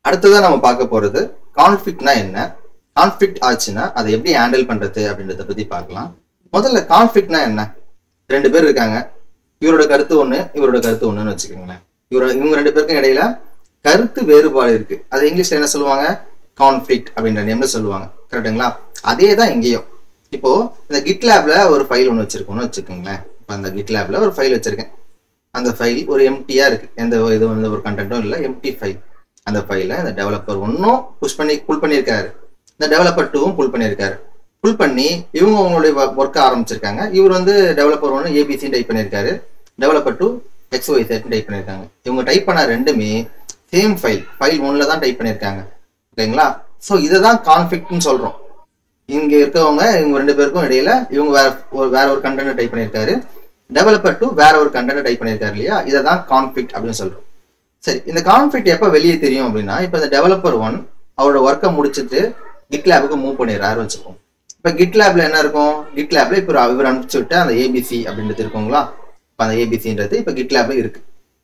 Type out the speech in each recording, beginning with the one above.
அடுத்ததான் நம்ம பார்க்க போறது கான்ஃபிளிக்ட்னா என்ன கான்ஃபிளிக்ட் ஆச்சுன்னா அதை எப்படி ஹேண்டில் பண்றது அப்படின்றத பத்தி பார்க்கலாம் முதல்ல கான்ஃபிளிக்ட்னா என்ன ரெண்டு பேர் இருக்காங்க இவரோட கருத்து ஒண்ணு இவரோட கருத்து ஒண்ணுன்னு வச்சுக்கோங்களேன் இவரோட இவங்க ரெண்டு பேருக்கும் இடையில கருத்து வேறுபாடு இருக்கு அது இங்கிலீஷ்ல என்ன சொல்லுவாங்க கான்ஃபிளிக்ட் அப்படின்ற நேம்ல சொல்லுவாங்க கரெக்டுங்களா அதே தான் இங்கேயும் இப்போ இந்த கிட் லேப்ல ஒரு ஃபைல் ஒன்று வச்சிருக்கோம்னு வச்சுக்கோங்களேன் இப்போ அந்த கிட் லேப்ல ஒரு ஃபைல் வச்சிருக்கேன் அந்த ஃபைல் ஒரு எம்டியா இருக்கு எந்த இது வந்து ஒரு கண்டென்ட்டும் இல்லை எம்டி ஃபைல் அந்த ஃபைலை இந்த டெவலப்பர் ஒன்றும் புஷ் பண்ணி புல் பண்ணியிருக்காரு இந்த டெவலப்பர் டூவும் புல் பண்ணியிருக்காரு புல் பண்ணி இவங்க அவங்களுடைய ஒர்க் ஆரம்பிச்சிருக்காங்க இவர் வந்து டெவலப்பர் ஒன்று ஏபிசி டைப் பண்ணியிருக்காரு developer two X Y Z type பண்ணியிருக்காங்க இவங்க டைப் பண்ண ரெண்டுமே சேம் ஃபைல் ஃபைல் ஒன்ல தான் டைப் பண்ணியிருக்காங்க ஓகேங்களா ஸோ இதை தான் கான்ஃபிளிக்ட்னு சொல்கிறோம் இங்க இருக்கவங்க இவங்க ரெண்டு பேருக்கும் இடையில இவங்க வேற ஒரு வேற ஒரு கண்டென்ட் டைப் பண்ணியிருக்காரு டெவலப்பர் டூ வேற ஒரு கண்டென்ட் டைப் பண்ணியிருக்காரு இல்லையா இதை தான் கான்ஃபிளிக்ட் அப்படின்னு சொல்றோம் சரி இந்த கான்ஃபிளிக்ட் எப்போ வெளியே தெரியும் அப்படின்னா இப்போ இந்த டெவலப்பர் ஒன் அவரோட ஒர்க்கை முடிச்சுட்டு கிட் லேபுக்கு மூவ் பண்ணிடுறாரு வச்சுக்கோம் இப்போ கிட் லேப்ல என்ன இருக்கும் கிட் லேப்ல இப்போ இவர் அனுப்பிச்சு விட்டு அந்த ஏபிசி அப்படின்றது இருக்குங்களா இப்போ அந்த ஏபிசின்றது இப்போ கிட் லேப்ல இருக்கு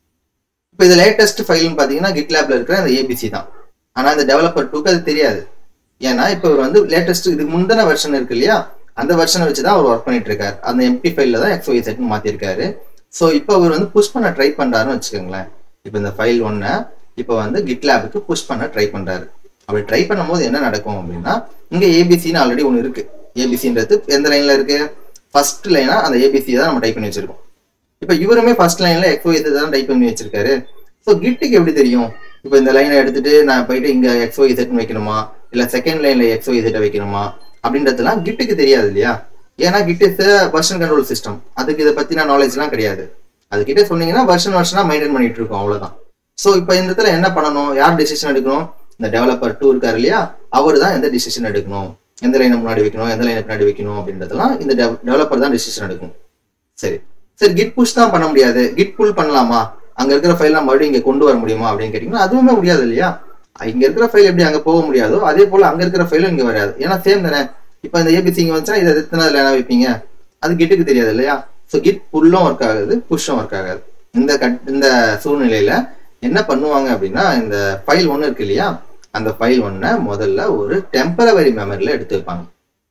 இப்போ இது லேட்டஸ்ட் ஃபைல்னு பார்த்தீங்கன்னா கிட் லேப்ல இருக்கிற அந்த ஏபிசி தான் ஆனால் இந்த டெவலப்பர் டூக்கு அது தெரியாது ஏன்னா இப்போ இவர் வந்து லேட்டஸ்ட் இதுக்கு முந்தின வெர்ஷன் இருக்கு இல்லையா அந்த வெர்ஷனை வச்சு தான் அவர் ஒர்க் பண்ணிட்டு இருக்காரு அந்த எம்டி ஃபைல்ல தான் எக்ஸ் ஒய் செட்னு மாத்திருக்காரு ஸோ இப்போ அவர் வந்து புஷ் பண்ண ட்ரை பண்றாருன்னு வச்சுக்கோங்களேன் இப்போ இந்த ஃபைல் ஒன்னை இப்போ வந்து கிட் லேபுக்கு புஷ் பண்ண ட்ரை பண்றாரு அப்படி ட்ரை பண்ணும்போது என்ன நடக்கும் அப்படின்னா இங்க ஏபிசின்னு ஆல்ரெடி ஒன்று இருக்கு ஏபிசின்றது எந்த லைன்ல இருக்கு ஃபர்ஸ்ட் லைனா அந்த ஏபிசி தான் நம்ம டைப் பண்ணி வச்சிருக்கோம் இப்போ இவருமே ஃபர்ஸ்ட் லைன்ல எக்ஸ் ஒய் தான் டைப் பண்ணி வச்சிருக்காரு ஸோ கிட்டுக்கு எப்படி தெரியும் இப்போ இந்த லைனை எடுத்துட்டு நான் போயிட்டு இங்க எக்ஸ் ஒய் செட்னு வைக்கணுமா இல்ல செகண்ட் லைன்ல எக்ஸ் ஒய் செட்டை வைக்கணுமா அப்படின்றதுலாம் கிட்டுக்கு தெரியாது இல்லையா ஏன்னா Git is version control system அதுக்கு இதை பத்தின நாலேஜ்லாம் கிடையாது அது கிட்ட சொன்னீங்கன்னா வருஷன் வருஷனா மெயின்டைன் பண்ணிட்டு இருக்கோம் அவ்வளவுதான் ஸோ இப்போ இந்த இடத்துல என்ன பண்ணணும் யார் டிசிஷன் எடுக்கணும் இந்த டெவலப்பர் டூ இருக்காரு இல்லையா அவர் தான் எந்த டிசிஷன் எடுக்கணும் எந்த லைனை முன்னாடி வைக்கணும் எந்த லைனை பின்னாடி வைக்கணும் அப்படின்றதெல்லாம் இந்த டெவலப்பர் தான் டிசிஷன் எடுக்கணும் சரி சரி கிட் புஷ் தான் பண்ண முடியாது கிட் புல் பண்ணலாமா அங்க இருக்கிற ஃபைல்லாம் மறுபடியும் இங்க கொண்டு வர முடியுமா அப்படின்னு கேட்டீங்கன்னா அதுவுமே முடியாது இல்லையா இங்க இருக்கிற ஃபைல் எப்படி அங்க போக முடியாதோ அதே போல அங்க இருக்கிற ஃபைலும் இங்க வராது ஏன்னா சேம் தானே இப்போ இந்த ஏபிசி இங்க வந்துச்சா இதை எத்தனை லைனா வைப்பீங்க அது கிட்டுக்கு தெரியாது இல்லையா ஸோ கிட் புல்லும் ஒர்க் ஆகுது புஷ்ஷும் ஒர்க் ஆகாது இந்த கட் இந்த சூழ்நிலையில என்ன பண்ணுவாங்க அப்படின்னா இந்த ஃபைல் ஒன்று இருக்கு இல்லையா அந்த ஃபைல் ஒன்றை முதல்ல ஒரு டெம்பரவரி மெமரியில் எடுத்து வைப்பாங்க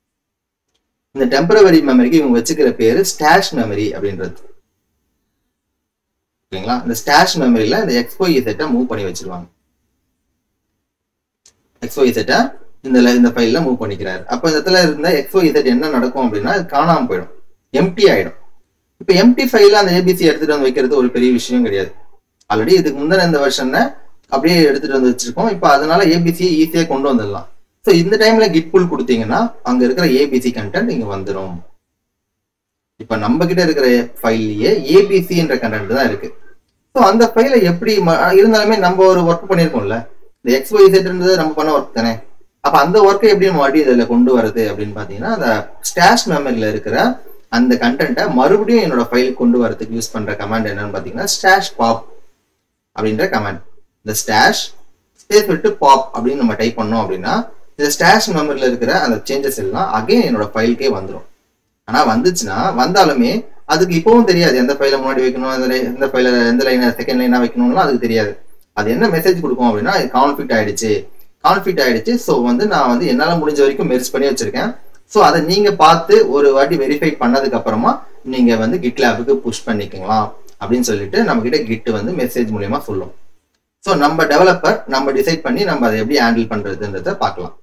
இந்த டெம்பரவரி மெமரிக்கு இவங்க வச்சுக்கிற பேரு ஸ்டாஷ் மெமரி அப்படின்றது ஓகேங்களா இந்த ஸ்டாஷ் மெமரியில இந்த எக்ஸ்போஇ செட்டை மூவ் பண்ணி வச்சிருவாங்க எக்ஸ்ஒய் செட்டை இந்த இந்த ஃபைல்ல மூவ் பண்ணிக்கிறாரு அப்போ இந்த இடத்துல இருந்த எக்ஸ்ஒய் செட் என்ன நடக்கும் அப்படின்னா அது காணாம போயிடும் எம்டி ஆயிடும் இப்போ எம்டி ஃபைல அந்த ஏபிசி எடுத்துட்டு வந்து வைக்கிறது ஒரு பெரிய விஷயம் கிடையாது ஆல்ரெடி இதுக்கு முந்தின இந்த வருஷனை அப்படியே எடுத்துட்டு வந்து வச்சிருக்கோம் இப்போ அதனால ஏபிசியை ஈஸியாக கொண்டு வந்துடலாம் ஸோ இந்த டைம்ல கிட் புல் கொடுத்தீங்கன்னா அங்க இருக்கிற ஏபிசி கண்டென்ட் இங்க வந்துடும் இப்போ நம்ம கிட்ட இருக்கிற ஃபைல்லையே ஏபிசின்ற கண்டென்ட் தான் இருக்கு ஸோ அந்த ஃபைலை எப்படி இருந்தாலுமே நம்ம ஒரு ஒர்க் பண்ணியிருக்கோம்ல இந்த எக்ஸ் ஒய் செட்ன்றது நம்ம பண்ண ஒர்க் தானே அப்ப அந்த ஒர்க்கை எப்படி மறுபடியும் இதில் கொண்டு வருது அப்படின்னு பார்த்தீங்கன்னா அந்த ஸ்டாஷ் மெமரியில் இருக்கிற அந்த கண்டென்ட்டை மறுபடியும் என்னோட ஃபைலுக்கு கொண்டு வரதுக்கு யூஸ் பண்ற கமாண்ட் என்னன்னு பார்த்தீங்கன்னா ஸ்டாஷ் பாப் அப்படின்ற கமாண்ட் இந்த ஸ்டாஷ் ஸ்பேஸ் விட்டு பாப் அப்படின்னு நம்ம டைப் பண்ணோம் அப்படின்னா இந்த ஸ்டாஷ் மெமரியில் இருக்கிற அந்த சேஞ்சஸ் எல்லாம் அகைன் என்னோட ஃபைலுக்கே வந்துடும் ஆனால் வந்துச்சுன்னா வந்தாலுமே அதுக்கு இப்பவும் தெரியாது எந்த ஃபைலை முன்னாடி வைக்கணும் எந்த எந்த ஃபைல எந்த லைனை செகண்ட் லைனா வைக்கணும்லாம் அதுக்கு தெரியாது அது என்ன மெசேஜ் கொடுக்கும் அப்படின்னா இது கான்ஃபிளிக் ஆயிடுச்சு கான்ஃபிளிக் ஆயிடுச்சு ஸோ வந்து நான் வந்து என்னால் முடிஞ்ச வரைக்கும் மெர்ஸ் பண்ணி வச்சிருக்கேன் ஸோ அதை நீங்க பார்த்து ஒரு வாட்டி வெரிஃபை பண்ணதுக்கு அப்புறமா நீங்க வந்து கிட் லேபுக்கு புஷ் பண்ணிக்கலாம் அப்படின்னு சொல்லிட்டு நம்ம கிட்ட கிட் வந்து மெசேஜ் மூலியமா சொல்லும் ஸோ நம்ம டெவலப்பர் நம்ம டிசைட் பண்ணி நம்ம அதை எப்படி ஹேண்டில் பண்றதுன்றத பார்க்கலாம்